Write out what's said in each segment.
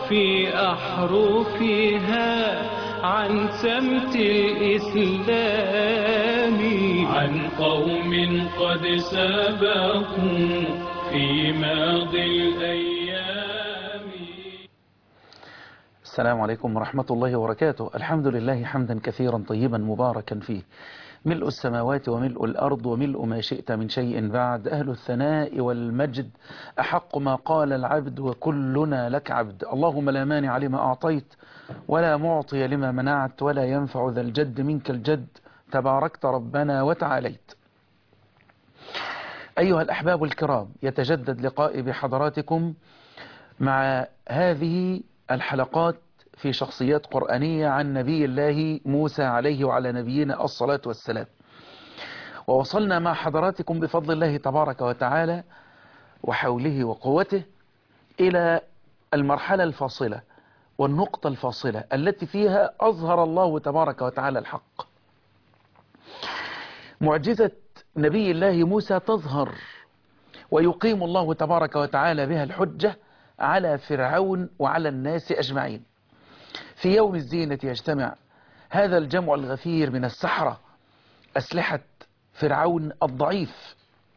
في أحرفها عن سمت الإسلام عن قوم قد سبقوا في ماضي الأيام السلام عليكم ورحمة الله وبركاته الحمد لله حمدا كثيرا طيبا مباركا فيه ملء السماوات وملء الأرض وملء ما شئت من شيء بعد أهل الثناء والمجد أحق ما قال العبد وكلنا لك عبد اللهم لا مانع لما أعطيت ولا معطي لما منعت ولا ينفع ذا الجد منك الجد تباركت ربنا وتعاليت أيها الأحباب الكرام يتجدد لقائي بحضراتكم مع هذه الحلقات في شخصيات قرآنية عن نبي الله موسى عليه وعلى نبينا الصلاة والسلام ووصلنا مع حضراتكم بفضل الله تبارك وتعالى وحوله وقوته إلى المرحلة الفاصلة والنقطة الفاصلة التي فيها أظهر الله تبارك وتعالى الحق معجزة نبي الله موسى تظهر ويقيم الله تبارك وتعالى بها الحجة على فرعون وعلى الناس أجمعين في يوم الزينة يجتمع هذا الجمع الغفير من السحرة أسلحة فرعون الضعيف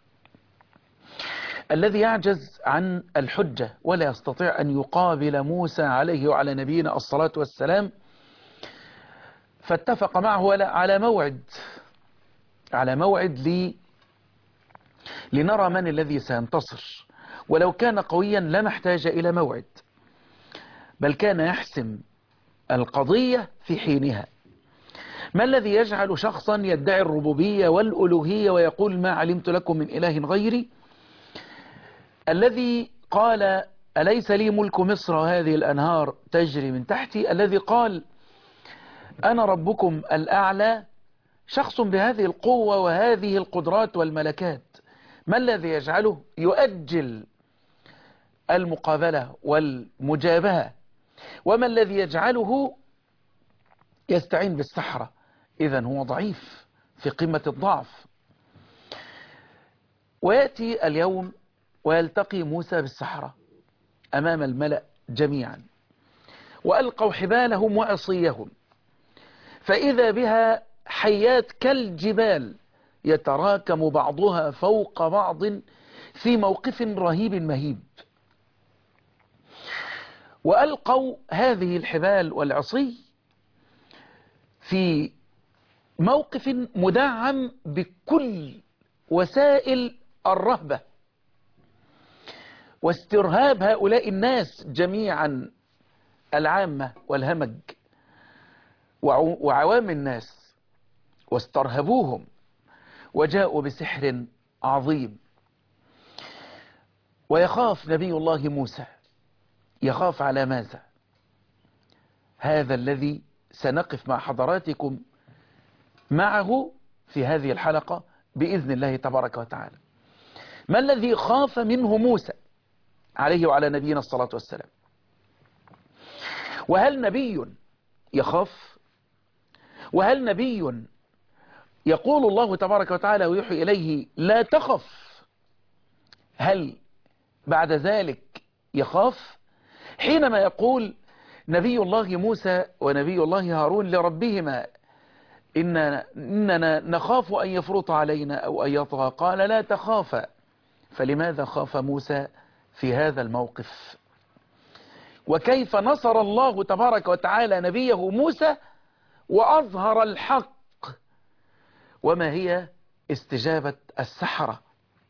الذي يعجز عن الحجة ولا يستطيع أن يقابل موسى عليه وعلى نبينا الصلاة والسلام فاتفق معه على موعد على موعد لي لنرى من الذي سينتصر ولو كان قويا لما احتاج إلى موعد بل كان يحسم القضية في حينها ما الذي يجعل شخصا يدعي الربوبية والألوهية ويقول ما علمت لكم من إله غيري الذي قال أليس لي ملك مصر وهذه الأنهار تجري من تحتي الذي قال أنا ربكم الأعلى شخص بهذه القوة وهذه القدرات والملكات ما الذي يجعله يؤجل المقابلة والمجابهة وما الذي يجعله يستعين بالسحرة إذا هو ضعيف في قمة الضعف ويأتي اليوم ويلتقي موسى بالسحرة أمام الملأ جميعا وألقوا حبالهم وعصيهم فإذا بها حيات كالجبال يتراكم بعضها فوق بعض في موقف رهيب مهيب وألقوا هذه الحبال والعصي في موقف مدعم بكل وسائل الرهبة واسترهاب هؤلاء الناس جميعا العامة والهمج وعوام الناس واسترهبوهم وجاءوا بسحر عظيم ويخاف نبي الله موسى يخاف على ماذا هذا الذي سنقف مع حضراتكم معه في هذه الحلقة بإذن الله تبارك وتعالى ما الذي خاف منه موسى عليه وعلى نبينا الصلاة والسلام وهل نبي يخاف وهل نبي يقول الله تبارك وتعالى ويوحي إليه لا تخف هل بعد ذلك يخاف حينما يقول نبي الله موسى ونبي الله هارون لربهما إننا, إننا نخاف أن يفرط علينا أو أن يطغى قال لا تخافا فلماذا خاف موسى في هذا الموقف وكيف نصر الله تبارك وتعالى نبيه موسى وأظهر الحق وما هي استجابة السحرة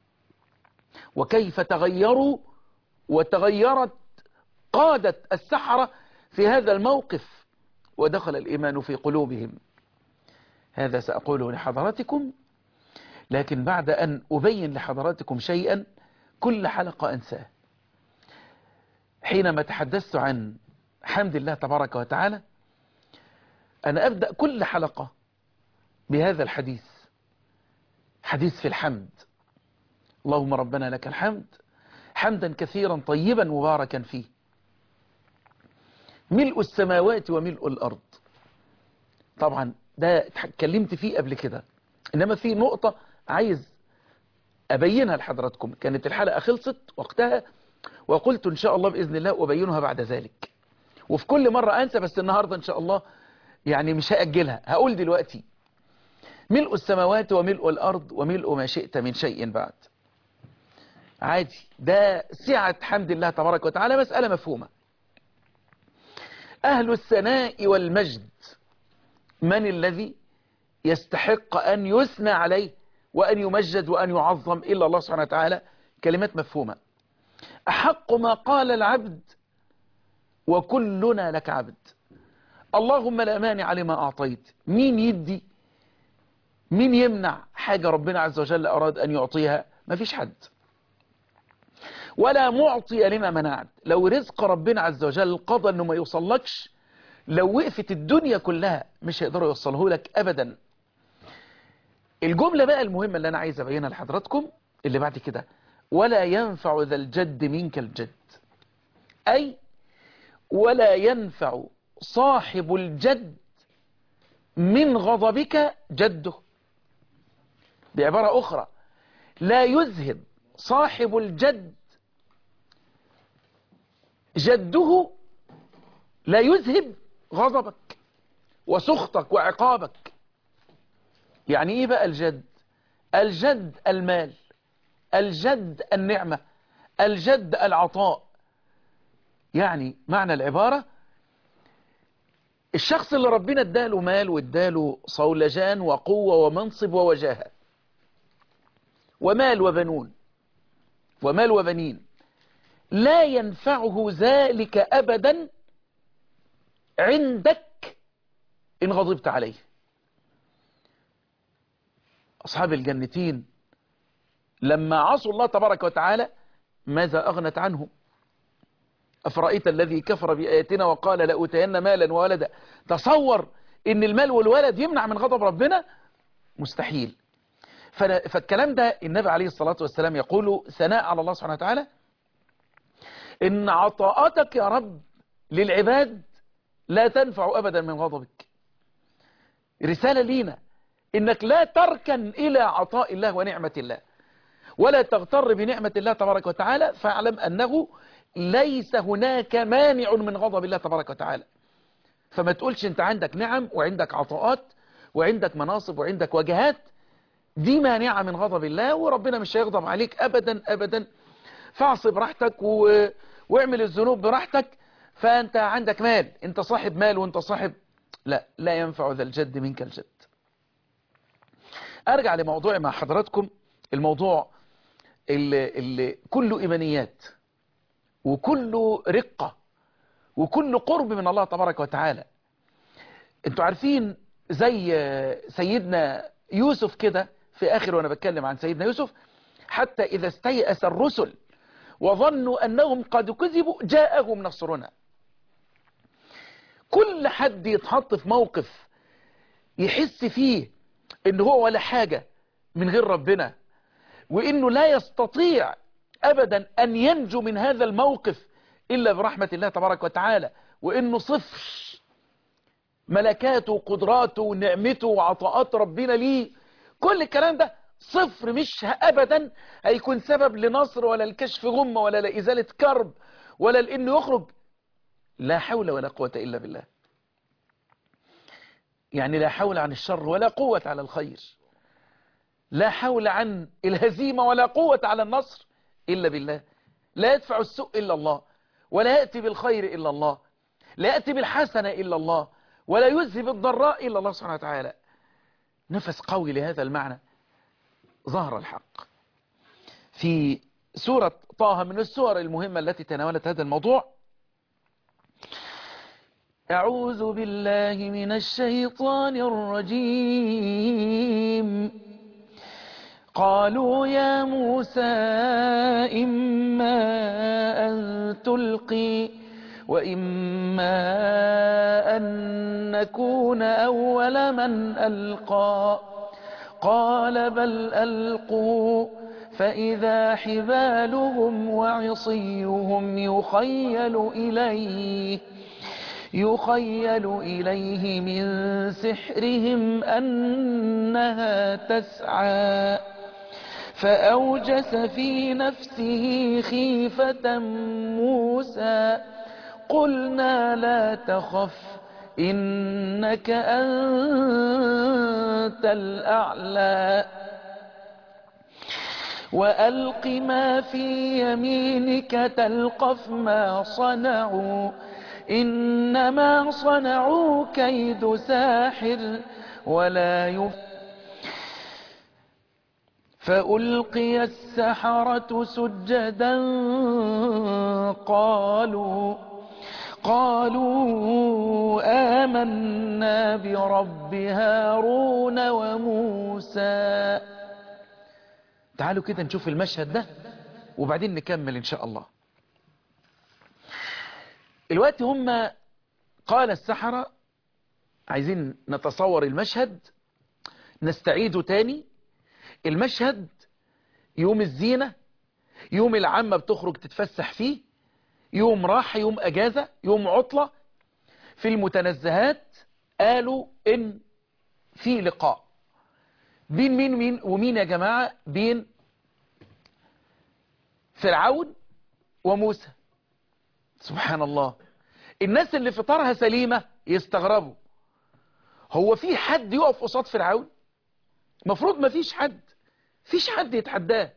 وكيف تغيروا وتغيرت قادة السحرة في هذا الموقف ودخل الإيمان في قلوبهم هذا سأقوله لحضراتكم لكن بعد أن أبين لحضراتكم شيئا كل حلقة أنساه حينما تحدثت عن حمد الله تبارك وتعالى أنا أبدأ كل حلقة بهذا الحديث حديث في الحمد اللهم ربنا لك الحمد حمدا كثيرا طيبا مباركا فيه ملء السماوات وملء الأرض طبعا ده اتكلمت فيه قبل كده إنما في نقطة عايز أبينها لحضراتكم كانت الحلقة خلصت وقتها وقلت إن شاء الله بإذن الله أبينها بعد ذلك وفي كل مرة أنسى بس النهاردة إن شاء الله يعني مش هأجلها هقول دلوقتي ملء السماوات وملء الأرض وملء ما شئت من شيء بعد عادي ده سعة حمد الله تبارك وتعالى مسألة مفهومة أهل الثناء والمجد من الذي يستحق أن يثنى عليه وأن يمجد وأن يعظم إلا الله سبحانه وتعالى كلمات مفهومة أحق ما قال العبد وكلنا لك عبد اللهم لا مانع لما أعطيت مين يدي مين يمنع حاجة ربنا عز وجل أراد أن يعطيها ما فيش حد ولا معطي لما منعت لو رزق ربنا عز وجل قضى أنه ما يوصلكش لو وقفت الدنيا كلها مش هيقدروا يوصله لك أبدا الجملة بقى المهمة اللي أنا عايز أبينها لحضراتكم اللي بعد كده ولا ينفع ذا الجد منك الجد أي ولا ينفع صاحب الجد من غضبك جده بعبارة أخرى لا يذهب صاحب الجد جده لا يذهب غضبك وسخطك وعقابك يعني ايه بقى الجد الجد المال الجد النعمة الجد العطاء يعني معنى العبارة الشخص اللي ربنا اداله مال واداله صولجان وقوة ومنصب ووجاهة ومال وبنون ومال وبنين لا ينفعه ذلك أبدا عندك إن غضبت عليه أصحاب الجنتين لما عصوا الله تبارك وتعالى ماذا أغنت عنهم أفرأيت الذي كفر بآياتنا وقال لأتين مالا وولدا تصور إن المال والولد يمنع من غضب ربنا مستحيل فالكلام ده النبي عليه الصلاة والسلام يقول ثناء على الله سبحانه وتعالى إن عطاءاتك يا رب للعباد لا تنفع أبدا من غضبك رسالة لينا إنك لا تركن إلى عطاء الله ونعمة الله ولا تغتر بنعمة الله تبارك وتعالى فاعلم أنه ليس هناك مانع من غضب الله تبارك وتعالى فما تقولش انت عندك نعم وعندك عطاءات وعندك مناصب وعندك وجهات دي مانعة من غضب الله وربنا مش هيغضب عليك أبدا أبدا فاعصي براحتك و... واعمل الذنوب براحتك فأنت عندك مال انت صاحب مال وانت صاحب لا لا ينفع ذا الجد منك الجد أرجع لموضوع مع حضراتكم الموضوع اللي, اللي كله إيمانيات وكله رقة وكله قرب من الله تبارك وتعالى انتوا عارفين زي سيدنا يوسف كده في آخر وأنا بتكلم عن سيدنا يوسف حتى إذا استيأس الرسل وظنوا أنهم قد كذبوا جاءهم نصرنا كل حد يتحط في موقف يحس فيه ان هو ولا حاجة من غير ربنا وانه لا يستطيع ابدا ان ينجو من هذا الموقف الا برحمة الله تبارك وتعالى وانه صفر ملكاته وقدراته ونعمته وعطاءات ربنا ليه كل الكلام ده صفر مش ابدا هيكون سبب لنصر ولا الكشف غمة ولا لإزالة كرب ولا لانه يخرج لا حول ولا قوة الا بالله يعني لا حول عن الشر ولا قوة على الخير لا حول عن الهزيمة ولا قوة على النصر إلا بالله لا يدفع السوء إلا الله ولا يأتي بالخير إلا الله لا يأتي بالحسنة إلا الله ولا يذهب الضراء إلا الله سبحانه وتعالى نفس قوي لهذا المعنى ظهر الحق في سورة طه من السور المهمة التي تناولت هذا الموضوع أعوذ بالله من الشيطان الرجيم قالوا يا موسى إما أن تلقي وإما أن نكون أول من ألقى قال بل ألقوا فإذا حبالهم وعصيهم يخيل إليه يخيل إليه من سحرهم أنها تسعى فأوجس في نفسه خيفة موسى قلنا لا تخف إنك أنت الأعلى وألق ما في يمينك تلقف ما صنعوا إنما صنعوا كيد ساحر ولا يف فألقي السحرة سجدا قالوا قالوا آمنا برب هارون وموسى تعالوا كده نشوف المشهد ده وبعدين نكمل إن شاء الله الوقت هم قال السحرة عايزين نتصور المشهد نستعيده تاني المشهد يوم الزينة يوم العامة بتخرج تتفسح فيه يوم راحة يوم أجازة يوم عطلة في المتنزهات قالوا إن في لقاء بين مين ومين ومين يا جماعة بين فرعون وموسى سبحان الله الناس اللي فطرها سليمة يستغربوا هو في حد يقف قصاد فرعون مفروض ما فيش حد فيش حد يتحداه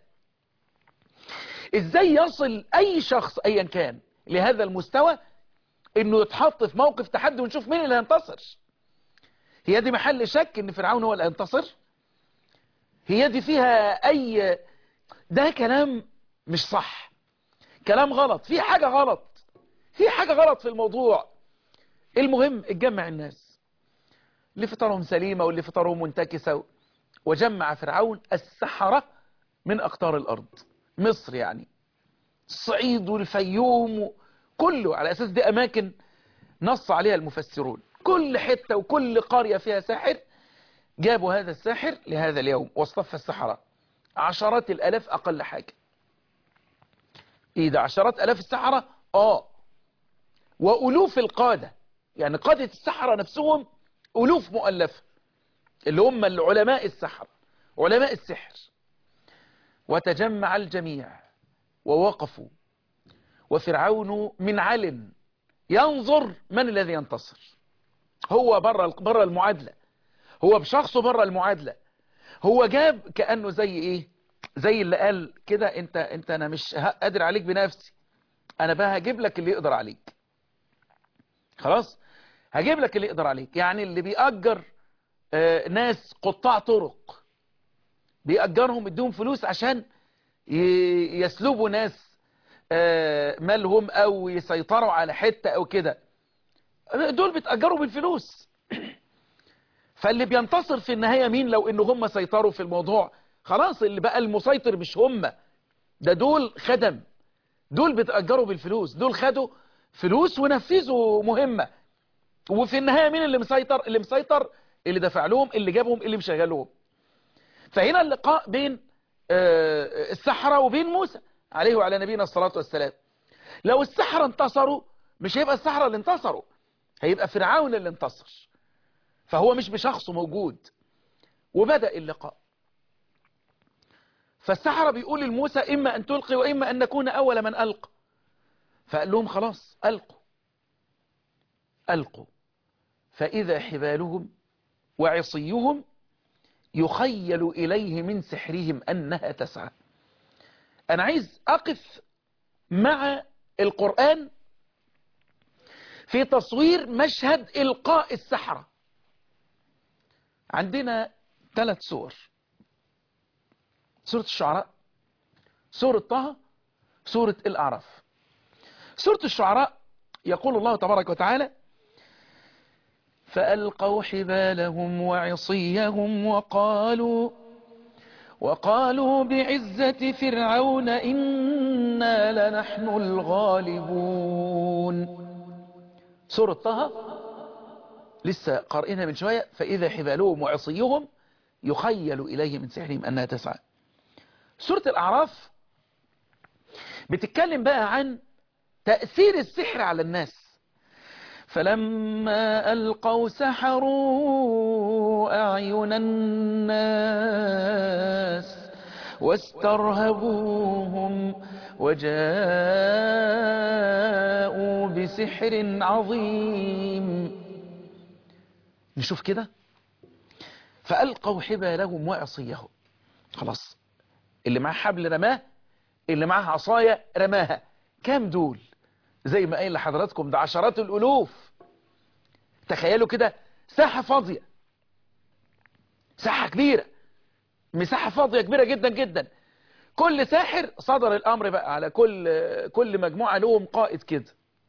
ازاي يصل اي شخص ايا كان لهذا المستوى انه يتحط في موقف تحدي ونشوف مين اللي هينتصر هي دي محل شك ان فرعون هو اللي هينتصر هي دي فيها اي ده كلام مش صح كلام غلط في حاجة غلط في حاجة غلط في الموضوع المهم اتجمع الناس اللي فطرهم سليمة واللي فطرهم منتكسة وجمع فرعون السحرة من أقطار الأرض مصر يعني الصعيد والفيوم كله على أساس دي أماكن نص عليها المفسرون كل حتة وكل قرية فيها ساحر جابوا هذا الساحر لهذا اليوم واصطف السحرة عشرات الألاف أقل حاجة إيه ده عشرات ألاف السحرة آه وألوف القادة يعني قادة السحرة نفسهم ألوف مؤلفة اللي هم العلماء السحر علماء السحر وتجمع الجميع ووقفوا وفرعون من علم ينظر من الذي ينتصر هو بره بره المعادلة هو بشخصه بره المعادلة هو جاب كأنه زي ايه زي اللي قال كده انت انت انا مش قادر عليك بنفسي انا بقى هجيب لك اللي يقدر عليك خلاص هجيب لك اللي يقدر عليك يعني اللي بيأجر آه ناس قطاع طرق بيأجرهم يديهم فلوس عشان يسلبوا ناس آه مالهم او يسيطروا على حتة او كده دول بيتأجروا بالفلوس فاللي بينتصر في النهاية مين لو ان هم سيطروا في الموضوع خلاص اللي بقى المسيطر مش هم ده دول خدم دول بيتأجروا بالفلوس دول خدوا فلوس ونفذوا مهمة وفي النهاية مين اللي مسيطر اللي مسيطر اللي دفع لهم اللي جابهم اللي مشغلهم فهنا اللقاء بين السحرة وبين موسى عليه وعلى نبينا الصلاة والسلام لو السحرة انتصروا مش هيبقى السحرة اللي انتصروا هيبقى فرعون اللي انتصر فهو مش بشخصه موجود وبدأ اللقاء فالسحرة بيقول لموسى إما أن تلقي وإما أن نكون أول من ألقى فقال لهم خلاص ألقوا ألقوا فإذا حبالهم وعصيهم يخيل إليه من سحرهم أنها تسعى أنا عايز أقف مع القرآن في تصوير مشهد إلقاء السحرة عندنا ثلاث سور سورة الشعراء سورة طه سورة الأعراف سورة الشعراء يقول الله تبارك وتعالى فألقوا حبالهم وعصيهم وقالوا وقالوا بعزة فرعون إنا لنحن الغالبون سورة طه لسه قارئينها من شوية فإذا حبالهم وعصيهم يخيل إليه من سحرهم أنها تسعى سورة الأعراف بتتكلم بقى عن تأثير السحر على الناس فلما ألقوا سحروا أعين الناس واسترهبوهم وجاءوا بسحر عظيم نشوف كده فألقوا حبالهم وعصيهم خلاص اللي معاه حبل رماه اللي معاه عصاية رماها كام دول زي ما قايل لحضراتكم ده عشرات الألوف تخيلوا كده ساحة فاضية ساحة كبيرة مساحة فاضية كبيرة جدا جدا كل ساحر صدر الأمر بقى على كل كل مجموعة لهم قائد كده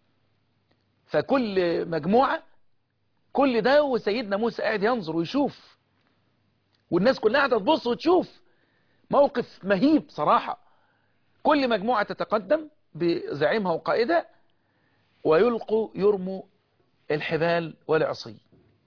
فكل مجموعة كل ده وسيدنا موسى قاعد ينظر ويشوف والناس كلها قاعدة تبص وتشوف موقف مهيب صراحة كل مجموعة تتقدم بزعيمها وقائدها ويلقوا يرموا الحبال والعصي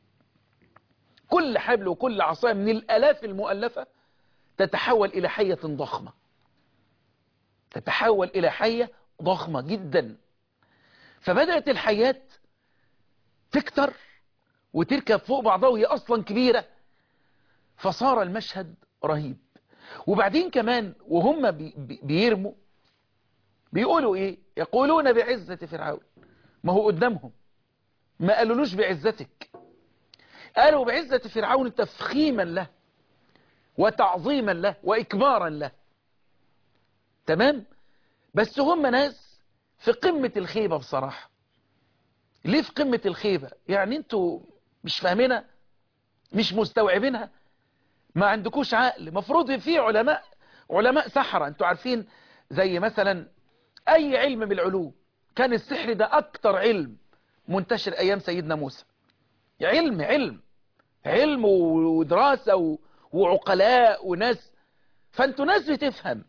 كل حبل وكل عصاية من الألاف المؤلفة تتحول إلى حية ضخمة تتحول إلى حية ضخمة جدا فبدأت الحيات تكتر وتركب فوق بعضها وهي أصلا كبيرة فصار المشهد رهيب وبعدين كمان وهم بي بي بيرموا بيقولوا ايه يقولون بعزة فرعون ما هو قدامهم ما قالولوش بعزتك قالوا بعزة فرعون تفخيما له وتعظيما له وإكبارا له تمام بس هم ناس في قمة الخيبة بصراحة ليه في قمة الخيبة يعني انتوا مش فاهمينها مش مستوعبينها ما عندكوش عقل مفروض في علماء علماء سحرة انتوا عارفين زي مثلا اي علم من العلوم كان السحر ده اكتر علم منتشر ايام سيدنا موسى علم علم علم ودراسة و... وعقلاء وناس فانتوا ناس بتفهم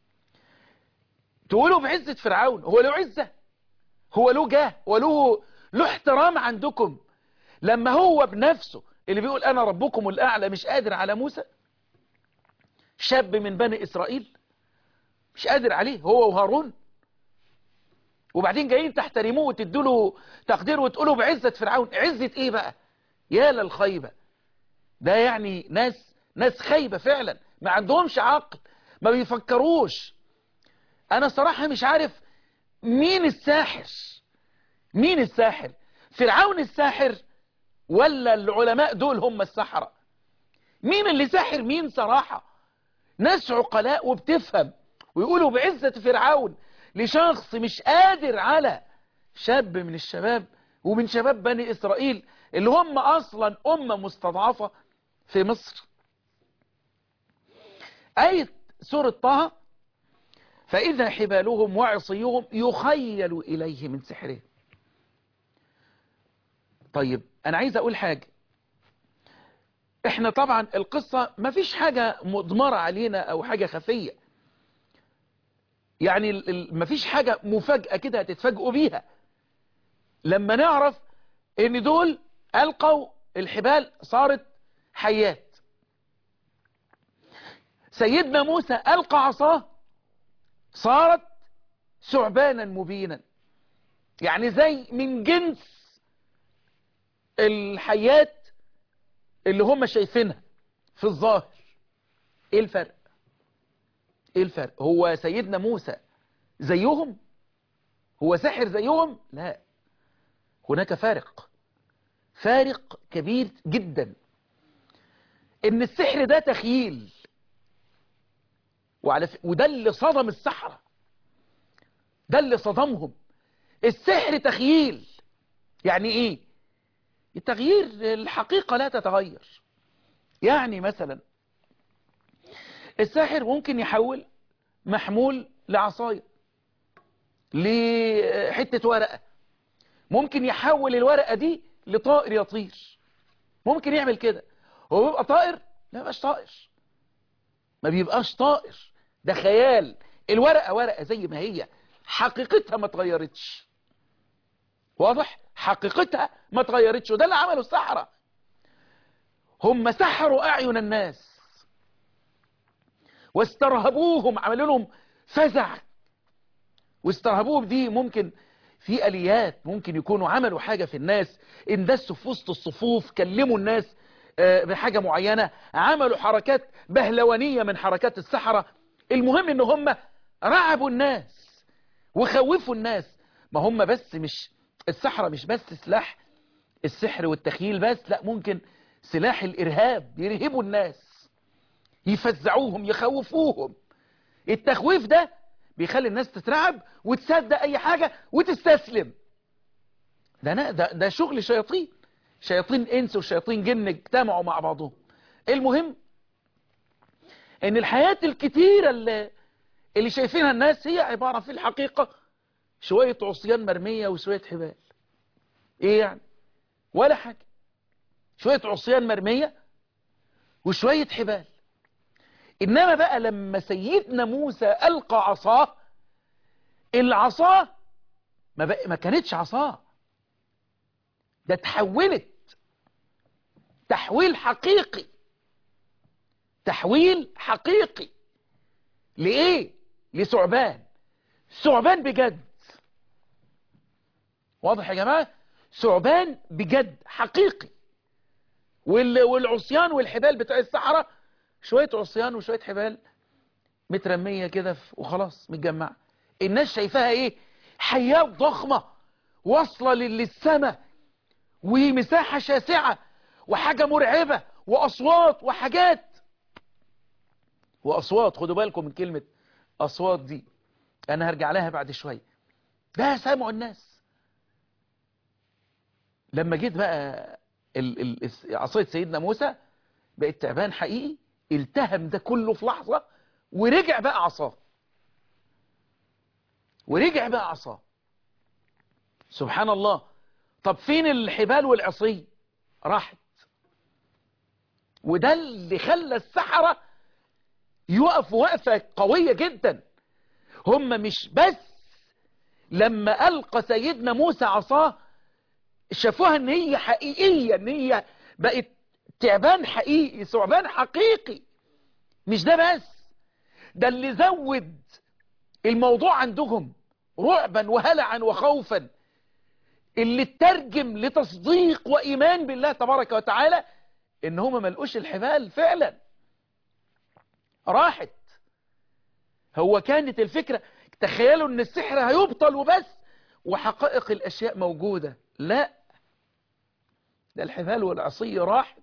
تقولوا بعزة فرعون هو له عزة هو له جاه وله له احترام عندكم لما هو بنفسه اللي بيقول انا ربكم الاعلى مش قادر على موسى شاب من بني اسرائيل مش قادر عليه هو وهارون وبعدين جايين تحترموه وتدوا له تقدير وتقولوا بعزة فرعون عزة ايه بقى يا للخيبة ده يعني ناس ناس خايبة فعلا ما عندهمش عقل ما بيفكروش انا صراحة مش عارف مين الساحر مين الساحر فرعون الساحر ولا العلماء دول هم السحرة مين اللي ساحر مين صراحة ناس عقلاء وبتفهم ويقولوا بعزة فرعون لشخص مش قادر على شاب من الشباب ومن شباب بني إسرائيل اللي هم أصلا أمة مستضعفة في مصر آية سورة طه فإذا حبالهم وعصيهم يخيل إليه من سحرهم طيب أنا عايز أقول حاجة احنا طبعا القصة ما فيش حاجة مضمرة علينا أو حاجة خفية يعني ما فيش حاجة مفاجأة كده هتتفاجئوا بيها لما نعرف ان دول ألقوا الحبال صارت حيات سيدنا موسى ألقى عصاه صارت ثعبانا مبينا يعني زي من جنس الحيات اللي هم شايفينها في الظاهر ايه الفرق ايه الفرق هو سيدنا موسى زيهم هو ساحر زيهم لا هناك فارق فارق كبير جدا ان السحر ده تخييل وعلى ف... وده اللي صدم السحرة ده اللي صدمهم السحر تخييل يعني ايه التغيير الحقيقة لا تتغير يعني مثلا الساحر ممكن يحول محمول لعصاية لحتة ورقة ممكن يحول الورقة دي لطائر يطير ممكن يعمل كده هو بيبقى طائر لا بيبقاش طائر ما بيبقاش طائر ده خيال الورقة ورقة زي ما هي حقيقتها ما تغيرتش واضح حقيقتها ما تغيرتش وده اللي عمله السحرة هم سحروا أعين الناس واسترهبوهم عملوا لهم فزع واسترهبوهم دي ممكن في اليات ممكن يكونوا عملوا حاجة في الناس اندسوا في وسط الصفوف كلموا الناس بحاجة معينة عملوا حركات بهلوانية من حركات السحرة المهم ان هم رعبوا الناس وخوفوا الناس ما هم بس مش السحرة مش بس سلاح السحر والتخيل بس لا ممكن سلاح الإرهاب يرهبوا الناس يفزعوهم يخوفوهم التخويف ده بيخلي الناس تترعب وتصدق أي حاجة وتستسلم ده, أنا ده, ده شغل شياطين شياطين إنس وشياطين جن اجتمعوا مع بعضهم المهم ان الحياة الكتيرة اللي, اللي شايفينها الناس هي عبارة في الحقيقة شوية عصيان مرمية وشوية حبال ايه يعني ولا حاجة شوية عصيان مرمية وشوية حبال انما بقى لما سيدنا موسى القى عصاه العصاه ما, بقى ما كانتش عصاه ده تحولت تحويل حقيقي تحويل حقيقي لإيه لثعبان ثعبان بجد واضح يا جماعة ثعبان بجد حقيقي وال... والعصيان والحبال بتوع السحرة شوية عصيان وشوية حبال مترمية كده وخلاص متجمعة الناس شايفاها ايه حياة ضخمة واصلة للسماء ومساحة شاسعة وحاجة مرعبة وأصوات وحاجات وأصوات خدوا بالكم من كلمة أصوات دي أنا هرجع لها بعد شوية ده سامعوا الناس لما جيت بقى ال ال عصاية سيدنا موسى بقت تعبان حقيقي التهم ده كله في لحظة ورجع بقى عصاه ورجع بقى عصاه سبحان الله طب فين الحبال والعصي راحت وده اللي خلى السحرة يقفوا وقفة قوية جدا هم مش بس لما ألقى سيدنا موسى عصاه شافوها ان هي حقيقية ان هي بقت تعبان حقيقي ثعبان حقيقي مش ده بس ده اللي زود الموضوع عندهم رعبا وهلعا وخوفا اللي ترجم لتصديق وإيمان بالله تبارك وتعالى ان هم ملقوش الحبال فعلا راحت هو كانت الفكرة تخيلوا ان السحر هيبطل وبس وحقائق الاشياء موجودة لا ده الحبال والعصي راحت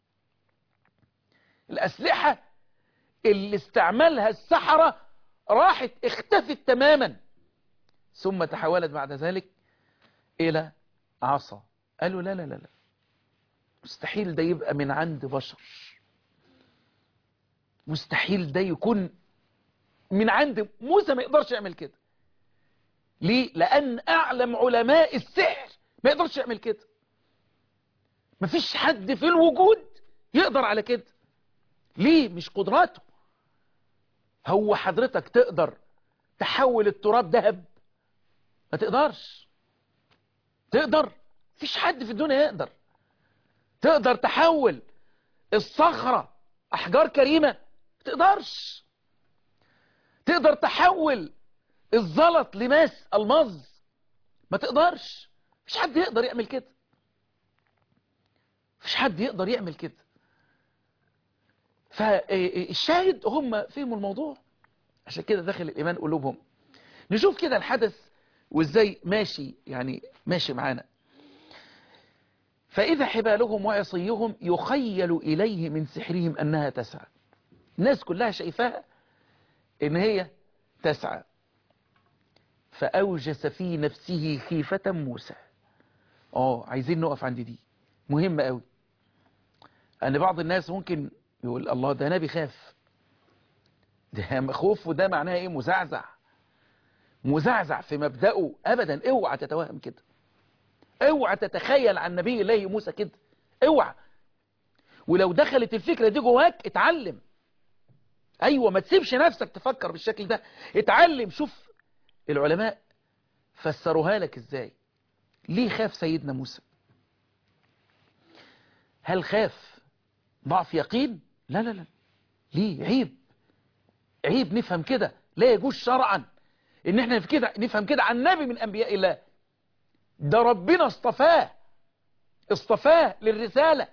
الاسلحة اللي استعملها السحرة راحت اختفت تماما ثم تحولت بعد ذلك الى عصا قالوا لا لا لا لا مستحيل ده يبقى من عند بشر مستحيل ده يكون من عند موسى ما يقدرش يعمل كده ليه لان اعلم علماء السحر ما يقدرش يعمل كده مفيش حد في الوجود يقدر على كده ليه مش قدراته هو حضرتك تقدر تحول التراب ذهب ما تقدرش تقدر مفيش حد في الدنيا يقدر تقدر تحول الصخرة أحجار كريمة ما تقدرش تقدر تحول الزلط لماس الماظ ما تقدرش مفيش حد يقدر يعمل كده مفيش حد يقدر يعمل كده فالشاهد هم فهموا الموضوع عشان كده دخل الإيمان قلوبهم نشوف كده الحدث وازاي ماشي يعني ماشي معانا فإذا حبالهم وعصيهم يخيل إليه من سحرهم أنها تسعى الناس كلها شايفاها إن هي تسعى فأوجس في نفسه خيفة موسى اه عايزين نقف عند دي مهمة قوي أن بعض الناس ممكن يقول الله ده نبي خاف ده خوف وده معناه ايه مزعزع مزعزع في مبدأه أبدا اوعى تتوهم كده اوعى تتخيل عن نبي الله موسى كده اوعى ولو دخلت الفكرة دي جواك اتعلم ايوه ما تسيبش نفسك تفكر بالشكل ده اتعلم شوف العلماء فسروها لك ازاي ليه خاف سيدنا موسى هل خاف ضعف يقين لا لا لا ليه عيب عيب نفهم كده لا يجوز شرعا ان احنا كده نفهم كده عن نبي من انبياء الله ده ربنا اصطفاه اصطفاه للرسالة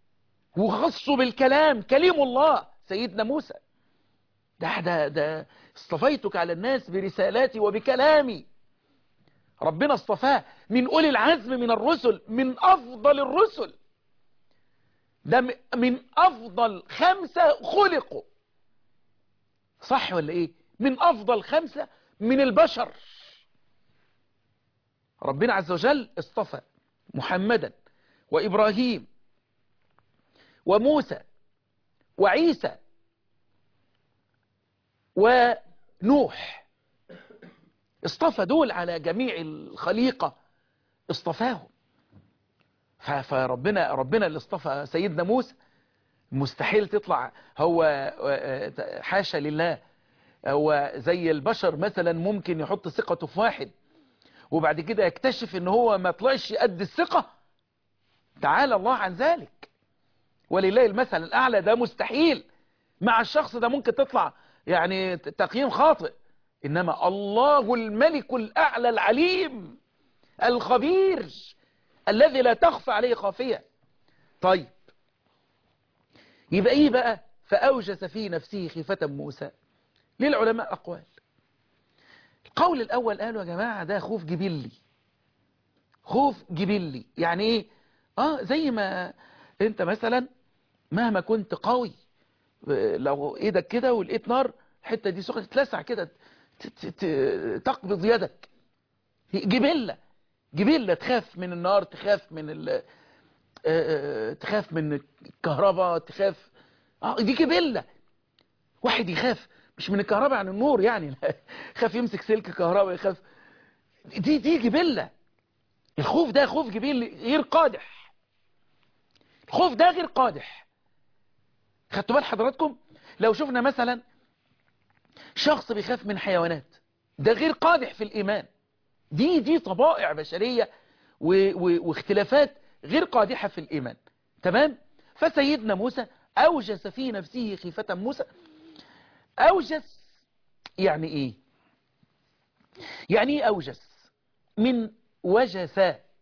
وخصه بالكلام كليم الله سيدنا موسى ده ده ده اصطفيتك على الناس برسالاتي وبكلامي ربنا اصطفاه من أولي العزم من الرسل من أفضل الرسل ده من أفضل خمسة خلقوا صح ولا إيه من أفضل خمسة من البشر ربنا عز وجل اصطفى محمدا وإبراهيم وموسى وعيسى ونوح اصطفى دول على جميع الخليقة اصطفاهم فربنا ربنا اللي اصطفى سيدنا موسى مستحيل تطلع هو حاشا لله هو زي البشر مثلا ممكن يحط ثقته في واحد وبعد كده يكتشف ان هو ما طلعش قد الثقة تعالى الله عن ذلك ولله المثل الأعلى ده مستحيل مع الشخص ده ممكن تطلع يعني تقييم خاطئ إنما الله الملك الأعلى العليم الخبير الذي لا تخفى عليه خافية طيب يبقى إيه بقى فأوجس في نفسه خيفة موسى للعلماء أقوال القول الأول قالوا يا جماعة ده خوف جبلي خوف جبلي يعني إيه آه زي ما أنت مثلا مهما كنت قوي لو ايدك كده ولقيت نار الحته دي سخنه تتلسع كده تقبض يدك جبله جبله تخاف من النار تخاف من ال تخاف من الكهرباء تخاف اه دي جبله واحد يخاف مش من الكهرباء عن النور يعني خاف يمسك سلك كهرباء يخاف دي دي جبله الخوف ده خوف جبلي غير قادح الخوف ده غير قادح خدتوا بال حضراتكم لو شفنا مثلا شخص بيخاف من حيوانات ده غير قادح في الإيمان دي دي طبائع بشرية و و واختلافات غير قادحة في الإيمان تمام فسيدنا موسى أوجس في نفسه خيفة موسى أوجس يعني إيه يعني إيه أوجس من وجس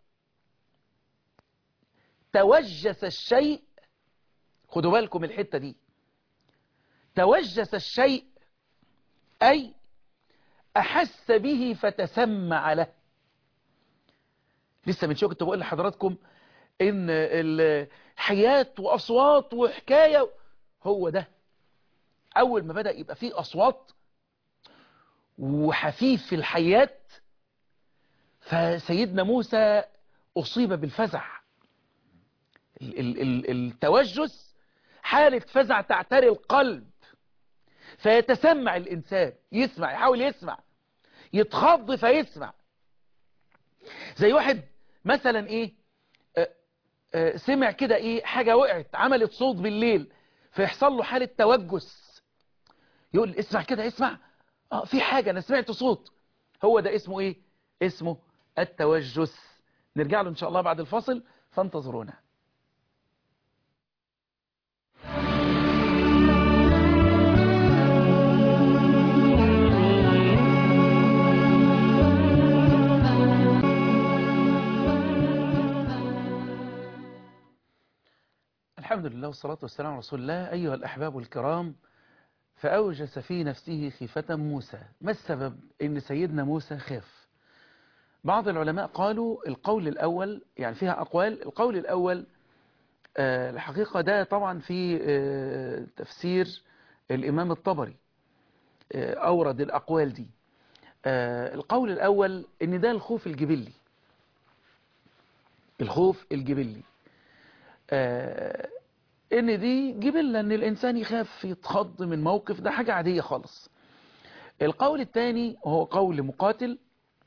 توجس الشيء خدوا بالكم الحتة دي توجس الشيء أي أحس به فتسمع له لسه من شوية كنت بقول لحضراتكم إن الحياة وأصوات وحكاية هو ده أول ما بدأ يبقى فيه أصوات وحفيف في الحياة فسيدنا موسى أصيب بالفزع التوجس حالة فزع تعتري القلب فيتسمع الإنسان يسمع يحاول يسمع يتخض فيسمع زي واحد مثلا إيه آآ آآ سمع كده إيه حاجة وقعت عملت صوت بالليل فيحصل له حالة توجس يقول اسمع كده اسمع آه في حاجة أنا سمعت صوت هو ده اسمه إيه اسمه التوجس نرجع له إن شاء الله بعد الفاصل فانتظرونا الحمد لله والصلاة والسلام على رسول الله أيها الأحباب الكرام فأوجس في نفسه خيفة موسى ما السبب إن سيدنا موسى خاف بعض العلماء قالوا القول الأول يعني فيها أقوال القول الأول آه الحقيقة ده طبعا في آه تفسير الإمام الطبري آه أورد الأقوال دي القول الأول إن ده الخوف الجبلي الخوف الجبلي آه ان دي جبلة ان الانسان يخاف يتخض من موقف ده حاجة عادية خالص القول الثاني وهو قول مقاتل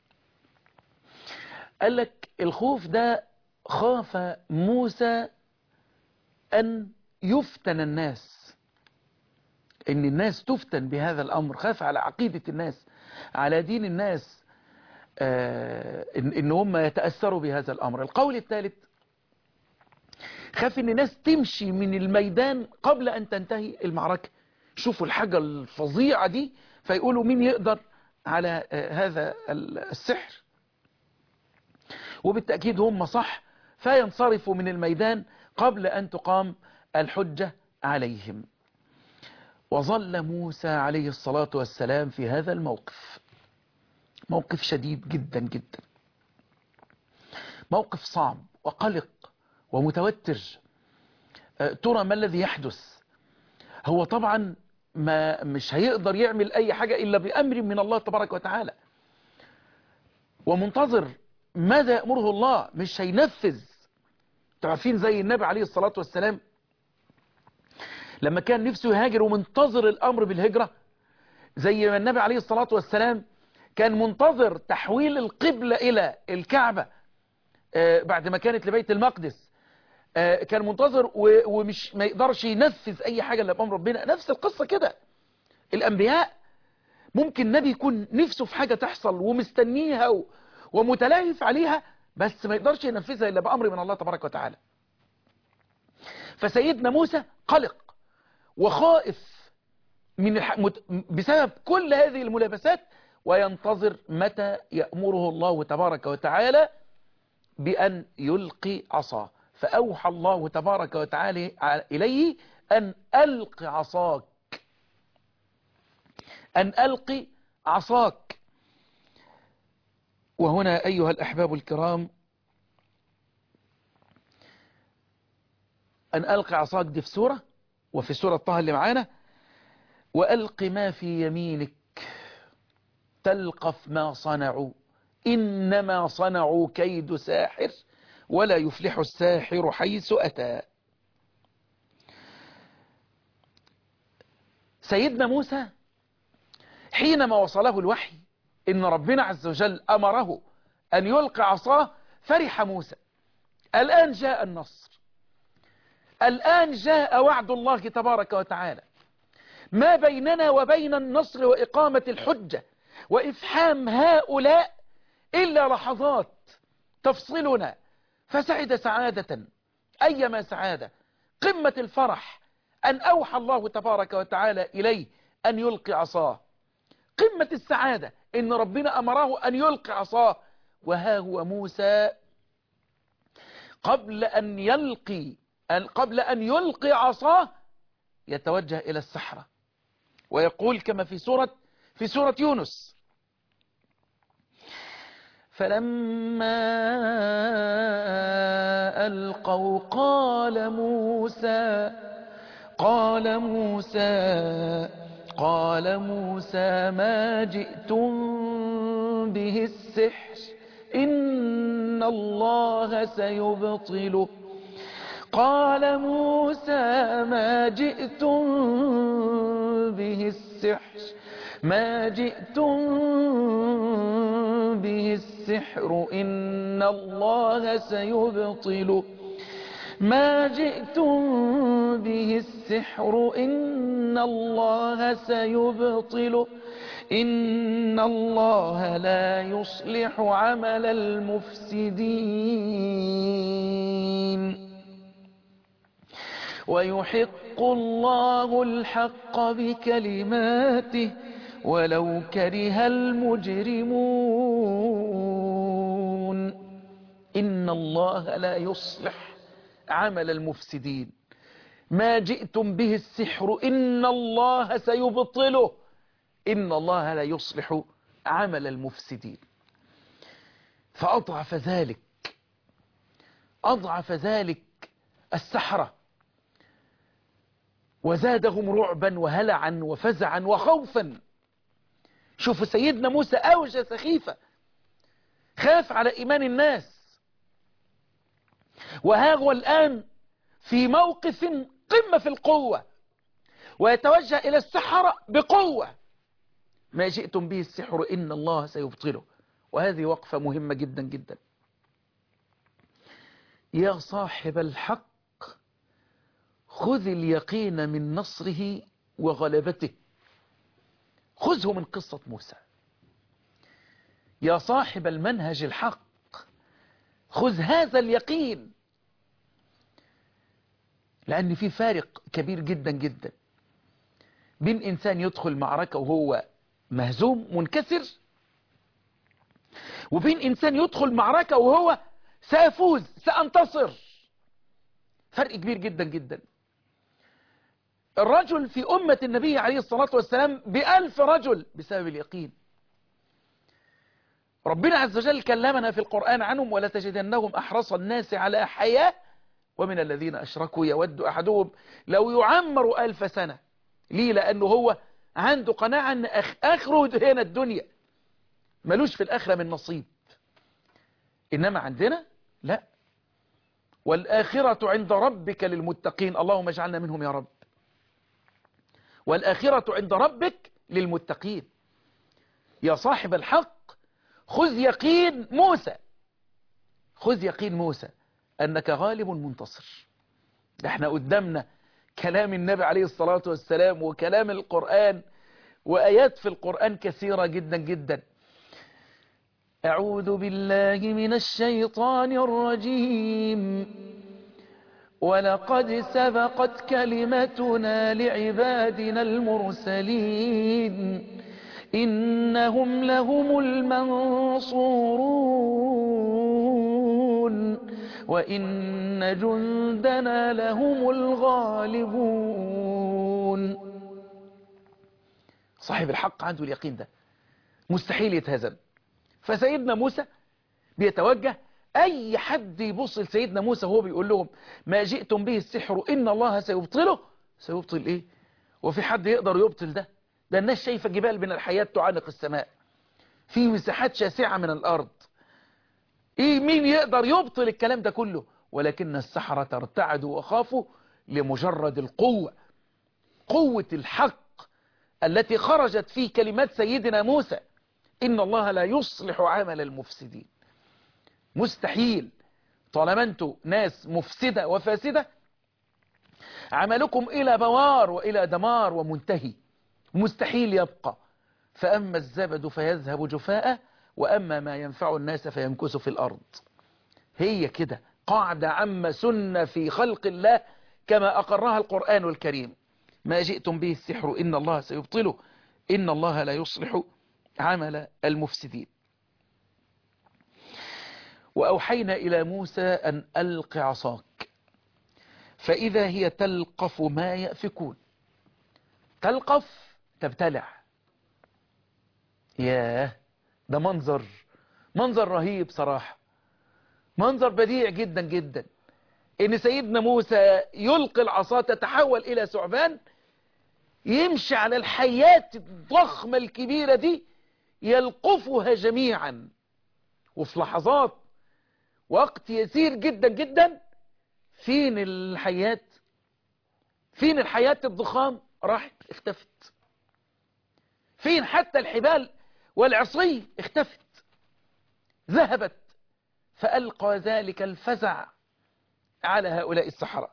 قال لك الخوف ده خاف موسى ان يفتن الناس ان الناس تفتن بهذا الامر خاف على عقيدة الناس على دين الناس آه ان, إن هم يتأثروا بهذا الامر القول الثالث خاف ان الناس تمشي من الميدان قبل ان تنتهي المعركة شوفوا الحاجة الفظيعة دي فيقولوا مين يقدر على هذا السحر وبالتأكيد هم صح فينصرفوا من الميدان قبل أن تقام الحجة عليهم وظل موسى عليه الصلاة والسلام في هذا الموقف موقف شديد جدا جدا موقف صعب وقلق ومتوتر أه، ترى ما الذي يحدث هو طبعا ما مش هيقدر يعمل اي حاجة الا بامر من الله تبارك وتعالى ومنتظر ماذا يأمره الله مش هينفذ تعرفين زي النبي عليه الصلاة والسلام لما كان نفسه يهاجر ومنتظر الامر بالهجرة زي ما النبي عليه الصلاة والسلام كان منتظر تحويل القبلة الى الكعبة آه، بعد ما كانت لبيت المقدس آه، كان منتظر و- ومش ما يقدرش ينفذ اي حاجة الا بامر ربنا نفس القصة كده الانبياء ممكن نبي يكون نفسه في حاجة تحصل ومستنيها و- ومتلهف عليها بس ما يقدرش ينفذها الا بامر من الله تبارك وتعالى فسيدنا موسى قلق وخائف من الح... مت... بسبب كل هذه الملابسات وينتظر متى يأمره الله تبارك وتعالى بأن يلقي عصاه فأوحى الله تبارك وتعالى إليه أن ألق عصاك أن ألقي عصاك وهنا أيها الأحباب الكرام أن ألقي عصاك دي في سورة وفي سورة طه اللي معانا وألق ما في يمينك تلقف ما صنعوا إنما صنعوا كيد ساحر ولا يفلح الساحر حيث أتى سيدنا موسى حينما وصله الوحي إن ربنا عز وجل أمره أن يلقي عصاه فرح موسى الآن جاء النصر الآن جاء وعد الله تبارك وتعالى ما بيننا وبين النصر وإقامة الحجة وإفحام هؤلاء إلا لحظات تفصلنا فسعد سعادة أيما سعادة قمة الفرح أن أوحى الله تبارك وتعالى إليه أن يلقي عصاه قمة السعادة إن ربنا أمره أن يلقي عصاه وها هو موسى قبل أن يلقي قبل أن يلقي عصاه يتوجه إلى السحرة ويقول كما في سورة في سورة يونس فلما ألقوا قال موسى قال موسى قال موسى ما جئتم به السحر إن الله سيبطله قال موسى ما جئتم به السحر ما جئتم به السحر إن الله سيبطله ما جئتم به السحر إن الله سيبطله إن الله لا يصلح عمل المفسدين ويحق الله الحق بكلماته ولو كره المجرمون إن الله لا يصلح عمل المفسدين ما جئتم به السحر إن الله سيبطله إن الله لا يصلح عمل المفسدين فأضعف ذلك أضعف ذلك السحرة وزادهم رعبا وهلعا وفزعا وخوفا شوفوا سيدنا موسى أوجس خيفة خاف على إيمان الناس وها هو الآن في موقف قمة في القوة ويتوجه إلى السحرة بقوة ما جئتم به السحر إن الله سيبطله وهذه وقفة مهمة جدا جدا يا صاحب الحق خذ اليقين من نصره وغلبته خذه من قصة موسى يا صاحب المنهج الحق خذ هذا اليقين لأن في فارق كبير جدا جدا بين إنسان يدخل معركة وهو مهزوم منكسر وبين إنسان يدخل معركة وهو سأفوز سأنتصر فرق كبير جدا جدا الرجل في أمة النبي عليه الصلاة والسلام بألف رجل بسبب اليقين ربنا عز وجل كلمنا في القرآن عنهم ولا تجدنهم أحرص الناس على حياة ومن الذين أشركوا يود أحدهم لو يعمر ألف سنة ليه لأنه هو عنده قناعة أن آخره هنا الدنيا ملوش في الآخرة من نصيب إنما عندنا لا والآخرة عند ربك للمتقين اللهم اجعلنا منهم يا رب والآخرة عند ربك للمتقين يا صاحب الحق خذ يقين موسى خذ يقين موسى أنك غالب منتصر ده احنا قدامنا كلام النبي عليه الصلاة والسلام وكلام القرآن وآيات في القرآن كثيرة جدا جدا أعوذ بالله من الشيطان الرجيم ولقد سبقت كلمتنا لعبادنا المرسلين إنهم لهم المنصورون وإن جندنا لهم الغالبون صاحب الحق عنده اليقين ده مستحيل يتهزم فسيدنا موسى بيتوجه أي حد يبص لسيدنا موسى وهو بيقول لهم ما جئتم به السحر إن الله سيبطله سيبطل إيه وفي حد يقدر يبطل ده ده الناس شايفة جبال من الحياة تعانق السماء في مساحات شاسعة من الأرض إيه مين يقدر يبطل الكلام ده كله ولكن السحرة ارتعدوا وخافوا لمجرد القوة قوة الحق التي خرجت في كلمات سيدنا موسى إن الله لا يصلح عمل المفسدين مستحيل طالما انتوا ناس مفسدة وفاسدة عملكم إلى بوار وإلى دمار ومنتهي مستحيل يبقى فأما الزبد فيذهب جفاء وأما ما ينفع الناس فيمكث في الأرض هي كده قاعدة عامة سنة في خلق الله كما أقرها القرآن الكريم ما جئتم به السحر إن الله سيبطله إن الله لا يصلح عمل المفسدين وأوحينا إلى موسى أن ألق عصاك فإذا هي تلقف ما يأفكون تلقف تبتلع ياه ده منظر منظر رهيب صراحة منظر بديع جدا جدا ان سيدنا موسى يلقي العصا تتحول الى ثعبان يمشي على الحيات الضخمة الكبيرة دي يلقفها جميعا وفي لحظات وقت يسير جدا جدا فين الحيات فين الحيات الضخام راحت اختفت فين حتى الحبال والعصي اختفت ذهبت فألقى ذلك الفزع على هؤلاء السحرة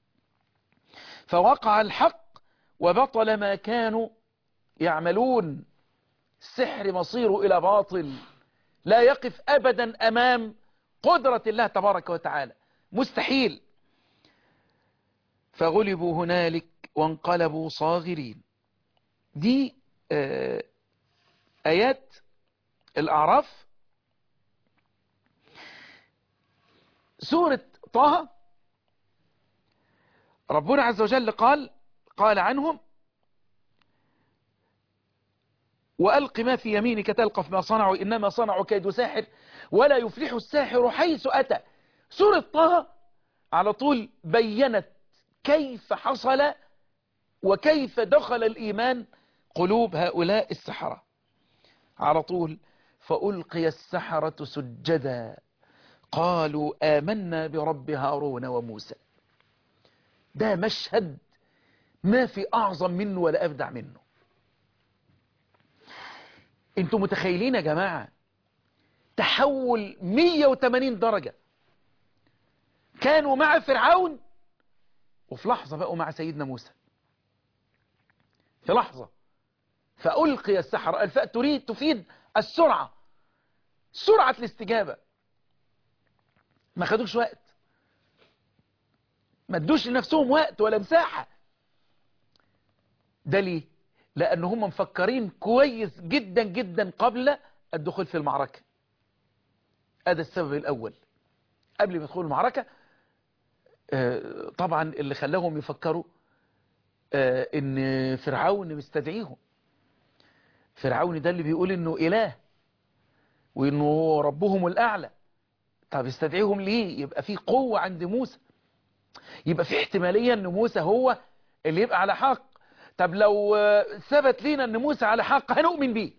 فوقع الحق وبطل ما كانوا يعملون السحر مصيره إلى باطل لا يقف أبدا أمام قدرة الله تبارك وتعالى مستحيل فغلبوا هنالك وانقلبوا صاغرين دي آه آيات الأعراف سورة طه ربنا عز وجل قال قال عنهم وألق ما في يمينك تلقف ما صنعوا إنما صنعوا كيد ساحر ولا يفلح الساحر حيث أتى سورة طه على طول بينت كيف حصل وكيف دخل الإيمان قلوب هؤلاء السحرة على طول فألقي السحرة سجدا قالوا آمنا برب هارون وموسى ده مشهد ما في أعظم منه ولا أبدع منه انتوا متخيلين يا جماعة تحول 180 درجة كانوا مع فرعون وفي لحظة بقوا مع سيدنا موسى في لحظة فألقي السحر الفاء تريد تفيد السرعة سرعة الاستجابة ما خدوش وقت ما ادوش لنفسهم وقت ولا مساحة ده ليه لأن هم مفكرين كويس جدا جدا قبل الدخول في المعركة هذا السبب الأول قبل ما يدخلوا المعركة طبعا اللي خلاهم يفكروا آه ان فرعون مستدعيهم فرعون ده اللي بيقول انه اله وانه ربهم الاعلى طب يستدعيهم ليه يبقى في قوة عند موسى يبقى في احتمالية ان موسى هو اللي يبقى على حق طب لو ثبت لينا ان موسى على حق هنؤمن بيه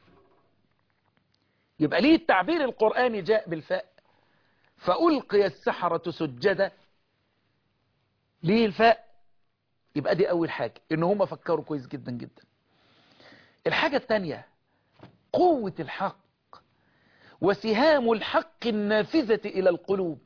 يبقى ليه التعبير القرآني جاء بالفاء فألقي السحرة سجدا ليه الفاء يبقى دي أول حاجة إن هم فكروا كويس جدا جدا الحاجة الثانية قوة الحق وسهام الحق النافذة إلى القلوب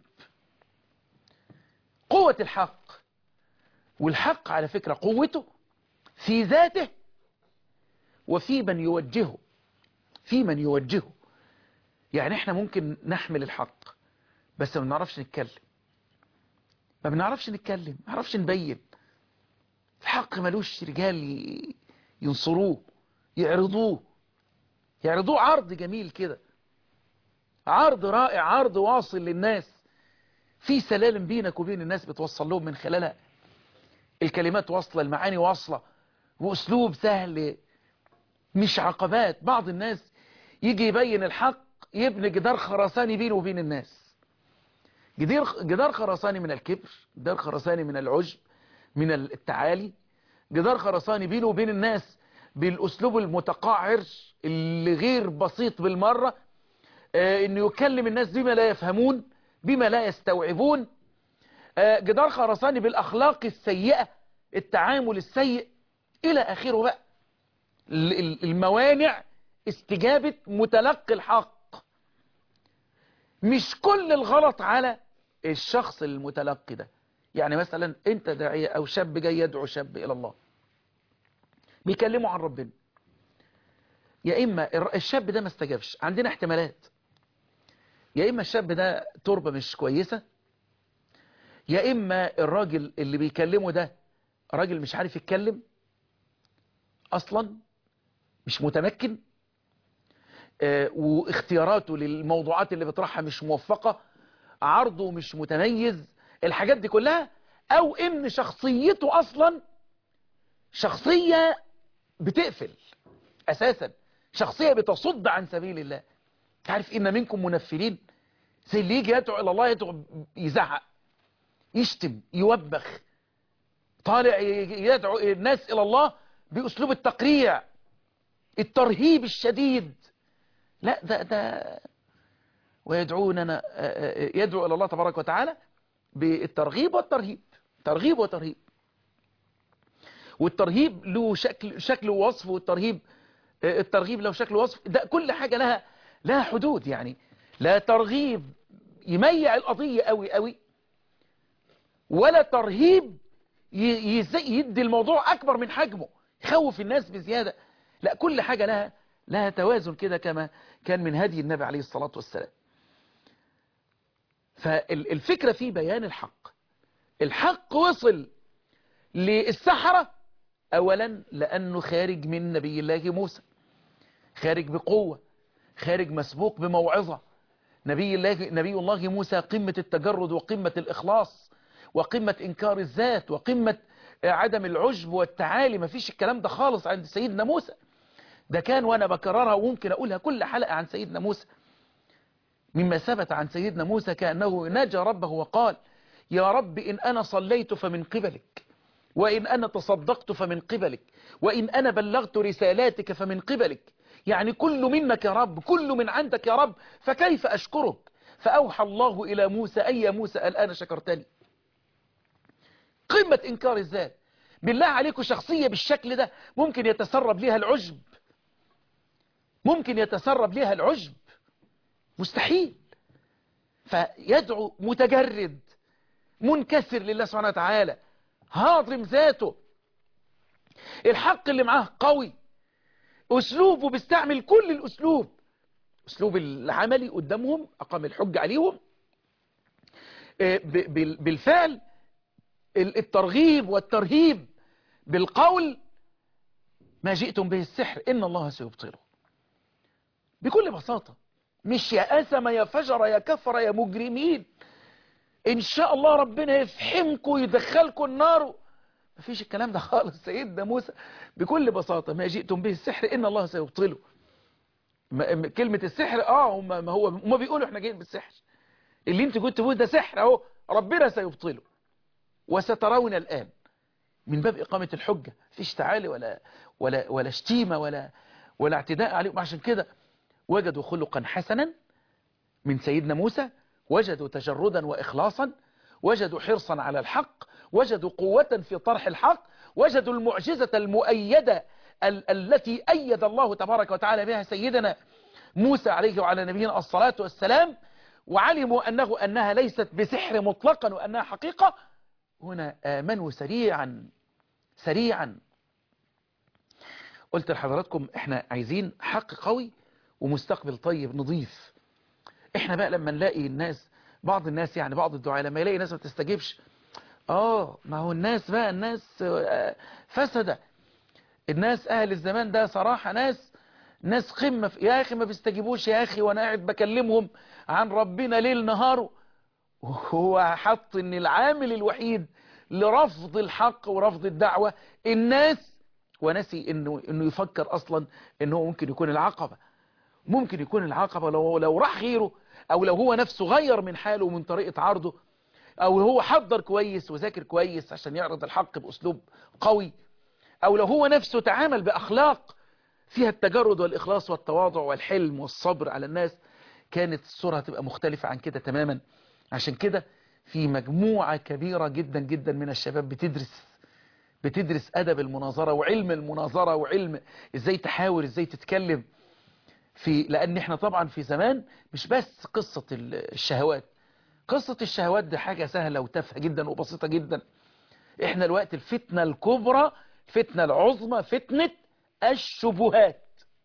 قوة الحق والحق على فكرة قوته في ذاته وفي من يوجهه في من يوجهه يعني احنا ممكن نحمل الحق بس ما بنعرفش نتكلم ما بنعرفش نتكلم ما بنعرفش نبين الحق ملوش رجال ينصروه يعرضوه يعرضوه عرض جميل كده عرض رائع عرض واصل للناس في سلالم بينك وبين الناس بتوصل لهم من خلالها الكلمات واصلة المعاني واصلة واسلوب سهل مش عقبات بعض الناس يجي يبين الحق يبني جدار خرساني بينه وبين الناس جدار جدار خرساني من الكبر جدار خرساني من العجب من التعالي جدار خرساني بينه وبين الناس بالاسلوب المتقعر اللي غير بسيط بالمرة آه انه يكلم الناس بما لا يفهمون بما لا يستوعبون آه جدار خرساني بالاخلاق السيئة التعامل السيء الى اخره بقى الموانع استجابة متلقي الحق مش كل الغلط على الشخص المتلقي ده يعني مثلا انت داعية او شاب جاي يدعو شاب الى الله بيكلموا عن ربنا يا اما الشاب ده ما استجابش عندنا احتمالات يا اما الشاب ده تربة مش كويسة يا اما الراجل اللي بيكلمه ده راجل مش عارف يتكلم اصلا مش متمكن اه واختياراته للموضوعات اللي بيطرحها مش موفقة عرضه مش متميز الحاجات دي كلها او ان شخصيته اصلا شخصية بتقفل اساسا شخصية بتصد عن سبيل الله تعرف ان منكم منفلين زي اللي يجي يدعو الى الله يدعو يزعق يشتم يوبخ طالع يدعو الناس الى الله باسلوب التقريع الترهيب الشديد لا ده ده ويدعوننا يدعو الى الله تبارك وتعالى بالترغيب والترهيب ترغيب وترهيب والترهيب له شكل شكل ووصف والترهيب الترغيب له شكل ووصف ده كل حاجة لها لها حدود يعني لا ترغيب يميع القضية قوي قوي ولا ترهيب يدي الموضوع أكبر من حجمه يخوف الناس بزيادة لا كل حاجة لها لها توازن كده كما كان من هدي النبي عليه الصلاة والسلام فالفكرة في بيان الحق الحق وصل للسحرة أولا لأنه خارج من نبي الله موسى خارج بقوة خارج مسبوق بموعظة نبي الله, نبي الله موسى قمة التجرد وقمة الإخلاص وقمة إنكار الذات وقمة عدم العجب والتعالي ما فيش الكلام ده خالص عند سيدنا موسى ده كان وأنا بكررها وممكن أقولها كل حلقة عن سيدنا موسى مما ثبت عن سيدنا موسى كأنه نجى ربه وقال يا رب إن أنا صليت فمن قبلك وإن أنا تصدقت فمن قبلك وإن أنا بلغت رسالاتك فمن قبلك يعني كل منك يا رب كل من عندك يا رب فكيف أشكرك فأوحى الله إلى موسى أي يا موسى الآن شكرتني قمة إنكار الذات بالله عليكم شخصية بالشكل ده ممكن يتسرب لها العجب ممكن يتسرب لها العجب مستحيل فيدعو متجرد منكسر لله سبحانه وتعالى هاضم ذاته الحق اللي معاه قوي اسلوبه بيستعمل كل الاسلوب اسلوب العملي قدامهم اقام الحج عليهم بالفعل الترغيب والترهيب بالقول ما جئتم به السحر ان الله سيبطله بكل بساطة مش يا أثم يا فجر يا كفر يا مجرمين إن شاء الله ربنا يفحمكم ويدخلكم النار مفيش الكلام ده خالص سيدنا موسى بكل بساطة ما جئتم به السحر إن الله سيبطله ما- كلمة السحر اه هم ما هو هم بيقولوا احنا جايين بالسحر اللي انت كنت بتقول ده سحر اهو ربنا سيبطله وسترون الآن من باب إقامة الحجة فيش تعالي ولا ولا ولا شتيمة ولا ولا اعتداء عليهم عشان كده وجدوا خلقا حسنا من سيدنا موسى وجدوا تجردا وإخلاصا وجدوا حرصا على الحق وجدوا قوة في طرح الحق وجدوا المعجزة المؤيدة ال التي أيد الله تبارك وتعالى بها سيدنا موسى عليه وعلى نبينا الصلاة والسلام وعلموا أنه أنها ليست بسحر مطلقا وأنها حقيقة هنا آمنوا سريعا سريعا قلت لحضراتكم احنا عايزين حق قوي ومستقبل طيب نظيف احنا بقى لما نلاقي الناس بعض الناس يعني بعض الدعاء لما يلاقي ناس ما تستجيبش اه ما هو الناس بقى الناس آه، فسدة الناس اهل الزمان ده صراحة ناس ناس قمة في- يا اخي ما بيستجيبوش يا اخي وانا قاعد بكلمهم عن ربنا ليل نهار هو حط ان العامل الوحيد لرفض الحق ورفض الدعوة الناس ونسي انه انه يفكر اصلا انه ممكن يكون العقبة ممكن يكون العقبة لو لو راح غيره او لو هو نفسه غير من حاله ومن طريقة عرضه او هو حضر كويس وذاكر كويس عشان يعرض الحق باسلوب قوي او لو هو نفسه تعامل باخلاق فيها التجرد والاخلاص والتواضع والحلم والصبر على الناس كانت الصورة هتبقى مختلفة عن كده تماما عشان كده في مجموعة كبيرة جدا جدا من الشباب بتدرس بتدرس أدب المناظرة وعلم المناظرة وعلم ازاي تحاور ازاي تتكلم في لأن احنا طبعا في زمان مش بس قصة الشهوات قصة الشهوات دي حاجة سهلة وتافهة جدا وبسيطة جدا احنا الوقت الفتنة الكبرى الفتنة العظمى فتنة الشبهات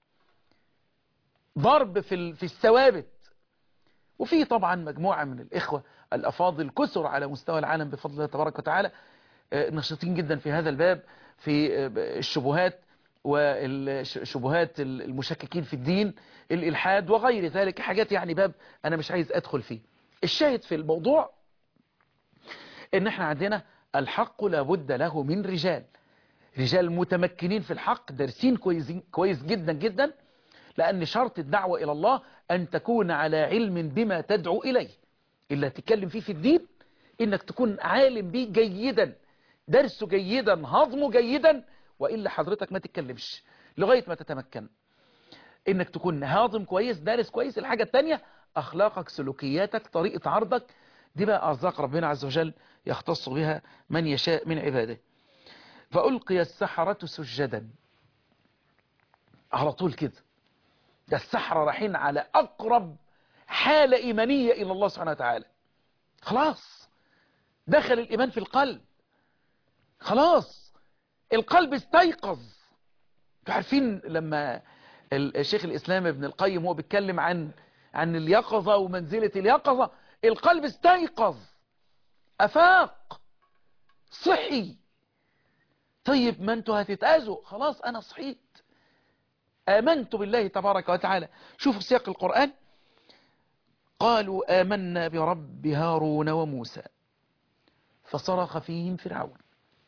ضرب في ال- في الثوابت وفي طبعا مجموعة من الإخوة الأفاضل كسر على مستوى العالم بفضل الله تبارك وتعالى آه، نشيطين جدا في هذا الباب في آه، الشبهات والشبهات المشككين في الدين الإلحاد وغير ذلك حاجات يعني باب أنا مش عايز أدخل فيه الشاهد في الموضوع إن احنا عندنا الحق لابد له من رجال رجال متمكنين في الحق دارسين كويسين كويس جدا جدا لأن شرط الدعوة إلى الله أن تكون على علم بما تدعو إليه إلا تتكلم فيه في الدين إنك تكون عالم به جيدا درسه جيدا هضمه جيدا وإلا حضرتك ما تتكلمش لغاية ما تتمكن إنك تكون هاضم كويس دارس كويس الحاجة التانية أخلاقك سلوكياتك طريقة عرضك دي بقى أرزاق ربنا عز وجل يختص بها من يشاء من عباده فألقي السحرة سجدا على طول كده ده السحرة رايحين على أقرب حالة إيمانية إلى الله سبحانه وتعالى خلاص دخل الإيمان في القلب خلاص القلب استيقظ انتوا عارفين لما الشيخ الإسلام ابن القيم هو بيتكلم عن عن اليقظة ومنزلة اليقظة القلب استيقظ أفاق صحي طيب ما انتوا هتتأذوا خلاص أنا صحيت آمنت بالله تبارك وتعالى شوفوا سياق القرآن قالوا آمنا برب هارون وموسى فصرخ فيهم فرعون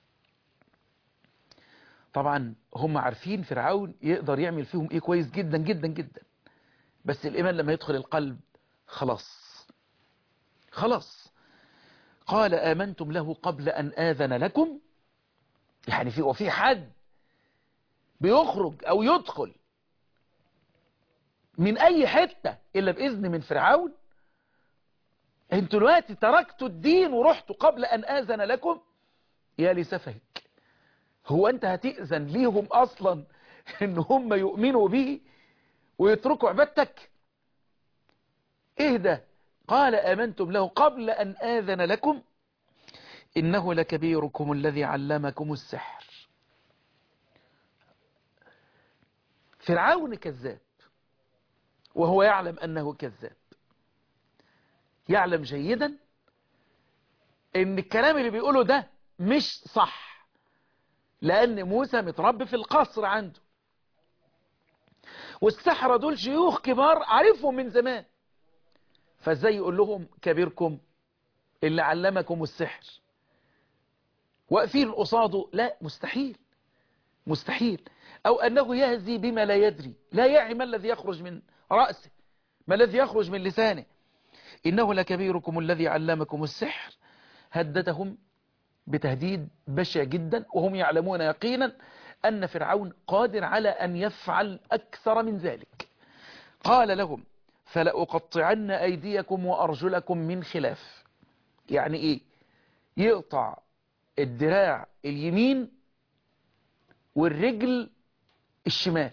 طبعا هم عارفين فرعون يقدر يعمل فيهم ايه كويس جدا جدا جدا بس الإيمان لما يدخل القلب خلاص خلاص قال آمنتم له قبل أن آذن لكم يعني في وفي حد بيخرج أو يدخل من أي حتة إلا بإذن من فرعون انتوا دلوقتي تركتوا الدين ورحتوا قبل أن آذن لكم يا لسفهك هو أنت هتأذن ليهم أصلا إن هم يؤمنوا به ويتركوا عبادتك إيه ده قال آمنتم له قبل أن آذن لكم إنه لكبيركم الذي علمكم السحر فرعون كذاب وهو يعلم أنه كذاب يعلم جيدا ان الكلام اللي بيقوله ده مش صح لأن موسى متربي في القصر عنده والسحرة دول شيوخ كبار عارفهم من زمان فازاي يقول لهم كبيركم اللي علمكم السحر واقفين قصاده لا مستحيل مستحيل أو أنه يهزي بما لا يدري لا يعي ما الذي يخرج من رأسه ما الذي يخرج من لسانه إنه لكبيركم الذي علمكم السحر هددهم بتهديد بشع جدا وهم يعلمون يقينا أن فرعون قادر على أن يفعل أكثر من ذلك قال لهم فلأقطعن أيديكم وأرجلكم من خلاف يعني إيه يقطع الدراع اليمين والرجل الشمال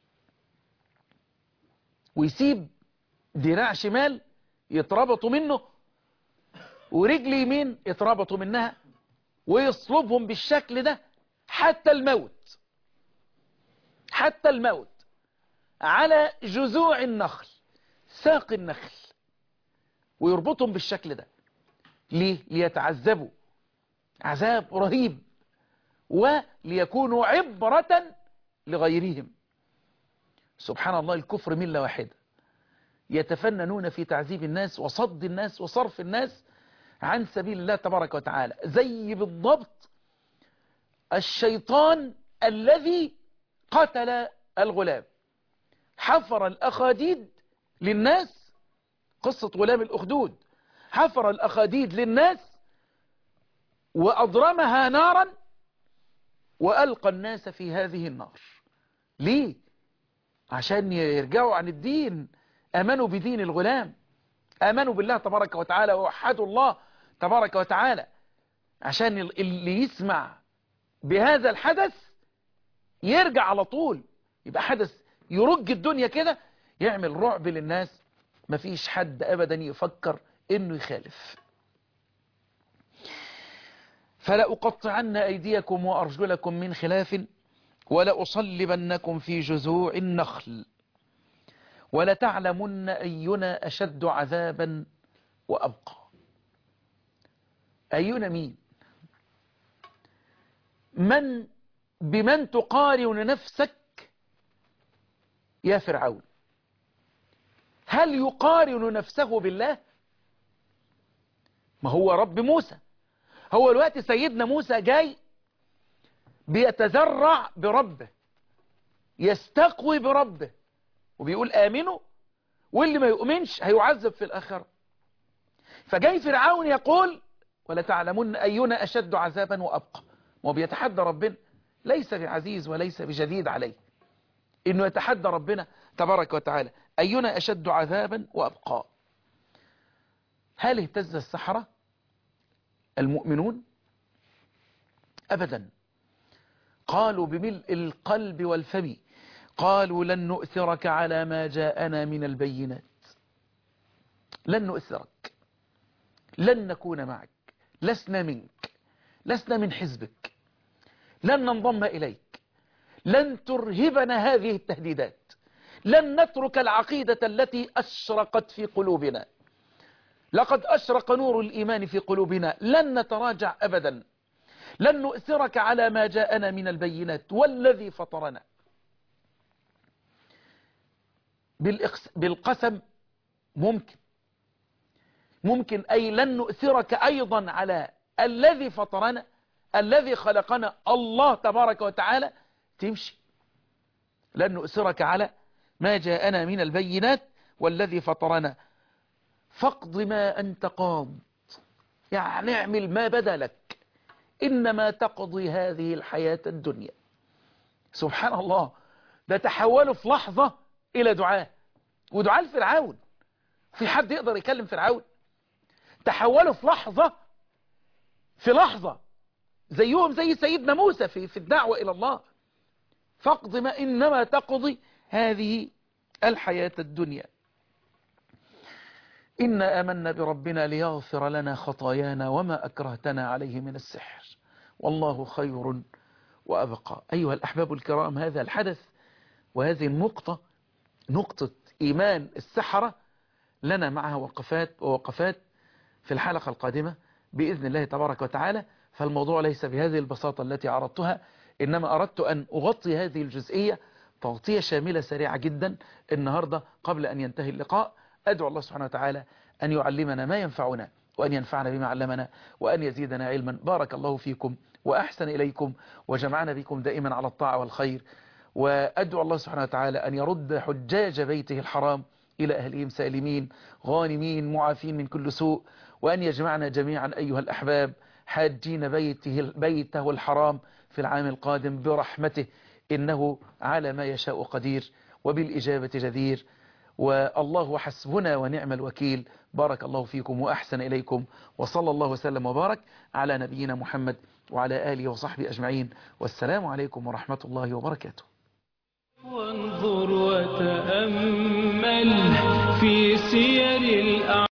ويسيب دراع شمال يتربطوا منه ورجل يمين يتربطوا منها ويصلبهم بالشكل ده حتى الموت حتى الموت على جذوع النخل ساق النخل ويربطهم بالشكل ده ليه ليتعذبوا عذاب رهيب وليكونوا عبرة لغيرهم سبحان الله الكفر ملة واحدة يتفننون في تعذيب الناس وصد الناس وصرف الناس عن سبيل الله تبارك وتعالى زي بالضبط الشيطان الذي قتل الغلام حفر الأخاديد للناس قصة غلام الأخدود حفر الأخاديد للناس وأضرمها نارا وألقى الناس في هذه النار ليه؟ عشان يرجعوا عن الدين أمنوا بدين الغلام آمنوا بالله تبارك وتعالى ووحدوا الله تبارك وتعالى عشان اللي يسمع بهذا الحدث يرجع على طول يبقى حدث يرج الدنيا كده يعمل رعب للناس مفيش حد أبدا يفكر إنه يخالف فلأقطعن أيديكم وأرجلكم من خلاف ولأصلبنكم في جذوع النخل ولتعلمن أينا أشد عذابا وأبقى أينا مين من بمن تقارن نفسك يا فرعون هل يقارن نفسه بالله ما هو رب موسى هو الوقت سيدنا موسى جاي بيتزرع بربه يستقوي بربه وبيقول آمنوا واللي ما يؤمنش هيعذب في الآخرة فجاي فرعون يقول ولا تعلمون أينا أشد عذابا وأبقى ما بيتحدى ربنا ليس بعزيز وليس بجديد عليه إنه يتحدى ربنا تبارك وتعالى أينا أشد عذابا وأبقى هل اهتز السحرة المؤمنون أبدا قالوا بملء القلب والفم قالوا لن نؤثرك على ما جاءنا من البينات لن نؤثرك لن نكون معك لسنا منك لسنا من حزبك لن ننضم إليك لن ترهبنا هذه التهديدات لن نترك العقيدة التي أشرقت في قلوبنا لقد أشرق نور الإيمان في قلوبنا لن نتراجع أبدا لن نؤثرك على ما جاءنا من البينات والذي فطرنا بالقسم ممكن ممكن أي لن نؤثرك أيضا على الذي فطرنا الذي خلقنا الله تبارك وتعالى تمشي لن نؤثرك على ما جاءنا من البينات والذي فطرنا فاقض ما أنت قاض يعني اعمل ما بدا لك إنما تقضي هذه الحياة الدنيا سبحان الله ده تحولوا في لحظة إلى دعاء ودعاء الفرعون في حد يقدر يكلم فرعون تحولوا في لحظة في لحظة زيهم زي سيدنا موسى في, في الدعوة إلى الله فاقض ما إنما تقضي هذه الحياة الدنيا إنا آمنا بربنا ليغفر لنا خطايانا وما أكرهتنا عليه من السحر والله خير وأبقى أيها الأحباب الكرام هذا الحدث وهذه النقطة نقطة إيمان السحرة لنا معها وقفات ووقفات في الحلقة القادمة بإذن الله تبارك وتعالى فالموضوع ليس بهذه البساطة التي عرضتها إنما أردت أن أغطي هذه الجزئية تغطية شاملة سريعة جدا النهاردة قبل أن ينتهي اللقاء أدعو الله سبحانه وتعالى أن يعلمنا ما ينفعنا وأن ينفعنا بما علمنا وأن يزيدنا علما بارك الله فيكم وأحسن إليكم وجمعنا بكم دائما على الطاعة والخير وأدعو الله سبحانه وتعالى أن يرد حجاج بيته الحرام إلى أهلهم سالمين غانمين معافين من كل سوء وأن يجمعنا جميعا أيها الأحباب حاجين بيته, بيته الحرام في العام القادم برحمته إنه على ما يشاء قدير وبالإجابة جدير والله حسبنا ونعم الوكيل بارك الله فيكم وأحسن إليكم وصلى الله وسلم وبارك على نبينا محمد وعلى آله وصحبه أجمعين والسلام عليكم ورحمة الله وبركاته وانظر وتأمل في سير الأعمال